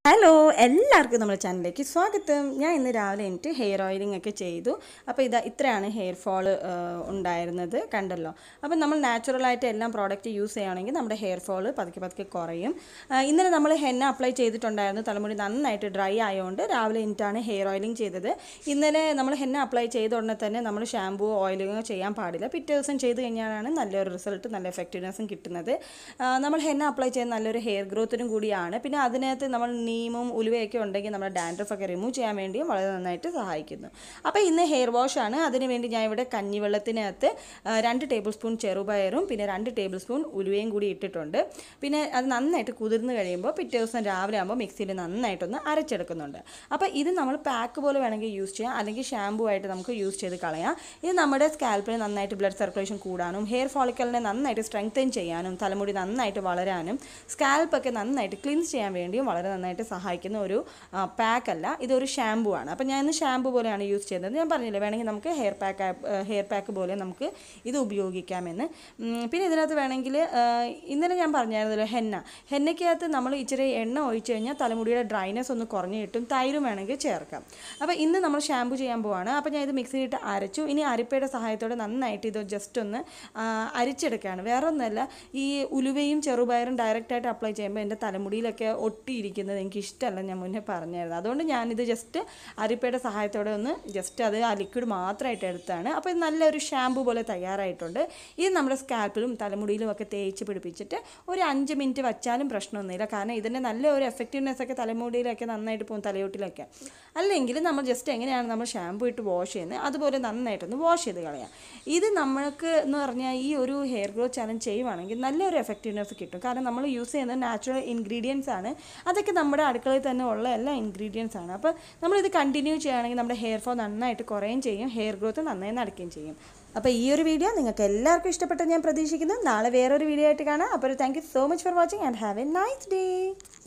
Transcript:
hello എല്ലാവർക്കും നമ്മുടെ ചാനലിലേക്ക് സ്വാഗതം ഞാൻ ഇന്ന് രാവിലെ എനിക്ക് ഹെയർ ഓയിലിംഗ് ഒക്കെ ചെയ്തു അപ്പോൾ ഇതാ ഇത്രയാണ് ഹെയർ ഫോൾ ഉണ്ടായിരുന്നത് കണ്ടല്ലോ അപ്പോൾ നമ്മൾ നാച്ചുറലായിട്ട് എല്ലാം പ്രോഡക്റ്റ് യൂസ് ചെയ്യുകയാണെങ്കിൽ നമ്മുടെ ഹെയർ ഫോൾ പതുക്കെ പതുക്കെ കുറയും ആ, ഇന്നലെ നമ്മൾ ഹെന്ന അപ്ലൈ ചെയ്തിട്ടുണ്ടായിരുന്നു തലമുടി നന്നായിട്ട് ഡ്രൈ ആയതുകൊണ്ട് രാവിലെ എനിട്ടാണ് ഹെയർ ഓയിലിംഗ് ചെയ്തത് ഇന്നലെ നമ്മൾ ഹെന്ന അപ്ലൈ ചെയ്ത ഉടനെ തന്നെ നമ്മൾ ഷാമ്പൂ ഓയിലിംഗ് ചെയ്യാൻ പാടില്ല പിറ്റേ ദിവസം ചെയ്ത് കഴിഞ്ഞാലാണ് നല്ലൊരു റിസൾട്ട് നല്ല എഫക്റ്റീവ്നെസ്സും കിട്ടുന്നത് ആ, നമ്മൾ ഹെന്ന അപ്ലൈ ചെയ്യുന്ന നല്ലൊരു ഹെയർ ഗ്രോത്തിനും കൂടിയാണ് പിന്നെ അതിനകത്ത് നമ്മൾ നീമും ഉലുവയൊക്കെ ഉണ്ടെങ്കിൽ നമ്മുടെ ഡാൻഡ്രഫ് ഒക്കെ റിമൂവ് ചെയ്യാൻ വേണ്ടിയും വളരെ നന്നായിട്ട് സഹായിക്കുന്നു അപ്പോൾ ഇന്ന് ഹെയർ വാഷാണ് അതിന് വേണ്ടി ഞാൻ ഇവിടെ കഞ്ഞിവെള്ളത്തിനകത്ത് ആ, രണ്ട് ടേബിൾ സ്പൂൺ ചെറുപയറും പിന്നെ രണ്ട് ടേബിൾ സ്പൂൺ ഉലുവയും കൂടി ഇട്ടിട്ടുണ്ട് പിന്നെ അത് നന്നായിട്ട് കുതിർന്ന് കഴിയുമ്പോൾ പിറ്റേ ദിവസം രാവിലെ ആകുമ്പോൾ മിക്സിയിൽ നന്നായിട്ടൊന്ന് അരച്ചെടുക്കുന്നുണ്ട് അപ്പോൾ ഇത് നമ്മൾ പാക്ക് പോലെ വേണമെങ്കിൽ യൂസ് ചെയ്യാം അല്ലെങ്കിൽ ഷാമ്പൂ ആയിട്ട് നമുക്ക് യൂസ് ചെയ്ത് കളയാം ഇത് നമ്മുടെ സ്കാൽപ്പിൽ നന്നായിട്ട് ബ്ലഡ് സർക്കുലേഷൻ കൂടാനും ഹെയർ ഫോളിക്കലിനെ നന്നായിട്ട് സ്ട്രെങ്തൻ ചെയ്യാനും തലമുടി നന്നായിട്ട് വളരാനും സ്കാൽപ്പൊക്കെ നന്നായിട്ട് ക്ലീൻസ് ചെയ്യാൻ വേണ്ടിയും വളരെ നന്നായിട്ട് സഹായിക്കുന്ന ഒരു പാക്ക് അല്ല ഇതൊരു ഷാമ്പൂ ആണ് അപ്പോൾ ഞാൻ ഇന്ന് ഷാമ്പൂ പോലെയാണ് യൂസ് ചെയ്യുന്നത് ഞാൻ പറഞ്ഞില്ലേ വേണമെങ്കിൽ നമുക്ക് ഹെയർ പാക്ക് ഹെയർ പാക്ക് പോലെ നമുക്ക് ഇത് ഉപയോഗിക്കാമെന്ന് ഉം, പിന്നെ ഇതിനകത്ത് വേണമെങ്കിൽ ഇന്നലെ ഞാൻ പറഞ്ഞായിരുന്നല്ലോ ഹെന്ന ഹെന്നയ്ക്കകത്ത് നമ്മൾ ഇച്ചിരി എണ്ണ ഒഴിച്ച് കഴിഞ്ഞാൽ തലമുടിയുടെ ഡ്രൈനെസ് ഒന്ന് കുറഞ്ഞ് കിട്ടും തൈരും വേണമെങ്കിൽ ചേർക്കാം അപ്പോൾ ഇന്ന് നമ്മൾ ഷാമ്പൂ ചെയ്യാൻ പോവാണ് അപ്പോൾ ഞാൻ ഇത് മിക്സിയിലിട്ട് അരച്ചു ഇനി അരിപ്പയുടെ സഹായത്തോടെ നന്നായിട്ട് ഇത് ജസ്റ്റ് ഒന്ന് ആ, അരിച്ചെടുക്കുകയാണ് വേറെ ഒന്നുമല്ല ഈ ഉലുവയും ചെറുപയറും ഡയറക്റ്റായിട്ട് അപ്ലൈ ചെയ്യുമ്പോൾ എൻ്റെ തലമുടിയിലൊക്കെ ഒട്ടിയിരിക്കുന്നത് എനിക്ക് ഇഷ്ടമല്ല ഞാൻ മുന്നേ പറഞ്ഞായിരുന്നു അതുകൊണ്ട് ഞാനിത് ജസ്റ്റ് അരിപ്പയുടെ സഹായത്തോടെ ഒന്ന് ജസ്റ്റ് അത് ആ ലിക്വിഡ് മാത്രമായിട്ട് എടുത്താണ് അപ്പോൾ ഇത് നല്ലൊരു ഷാമ്പു പോലെ തയ്യാറായിട്ടുണ്ട് ഇത് നമ്മുടെ സ്കാൽപ്പിലും തലമുടിയിലും ഒക്കെ തേച്ച് പിടിപ്പിച്ചിട്ട് ഒരു അഞ്ച് മിനിറ്റ് വച്ചാലും പ്രശ്നമൊന്നുമില്ല കാരണം ഇതിൻ്റെ നല്ല ഒരു എഫക്റ്റീവ്നെസ് ഒക്കെ തലമുടിയിലൊക്കെ നന്നായിട്ട് പോകും തലയോട്ടിലൊക്കെ അല്ലെങ്കിൽ നമ്മൾ ജസ്റ്റ് എങ്ങനെയാണ് നമ്മൾ ഷാമ്പു ഇട്ട് വാഷ് ചെയ്യുന്നത് അതുപോലെ നന്നായിട്ടൊന്ന് വാഷ് ചെയ്ത് കളയാം ഇത് നമ്മൾക്ക് എന്ന് പറഞ്ഞാൽ ഈ ഒരു ഹെയർ ഗ്രോത്ത് ചലഞ്ച് ചെയ്യുവാണെങ്കിൽ നല്ലൊരു എഫക്റ്റീവ്നെസ് കിട്ടും കാരണം നമ്മൾ യൂസ് ചെയ്യുന്നത് നാച്ചുറൽ ഇൻഗ്രീഡിയൻസ് ആണ് അതൊക്കെ നമ്മുടെ അടുക്കളയിൽ തന്നെ ഉള്ള എല്ലാ ഇൻഗ്രീഡിയൻസ് ആണ് അപ്പോൾ നമ്മളിത് കണ്ടിന്യൂ ചെയ്യുകയാണെങ്കിൽ നമ്മുടെ ഹെയർ ഫോൾ നന്നായിട്ട് കുറയും ചെയ്യും ഹെയർ ഗ്രോത്ത് നന്നായി നടക്കുകയും ചെയ്യും അപ്പോൾ ഈ ഒരു വീഡിയോ നിങ്ങൾക്ക് എല്ലാവർക്കും ഇഷ്ടപ്പെട്ടെന്ന് ഞാൻ പ്രതീക്ഷിക്കുന്നു നാളെ വേറൊരു വീഡിയോ ആയിട്ട് കാണാം അപ്പോൾ thank you so much for watching and have a nice day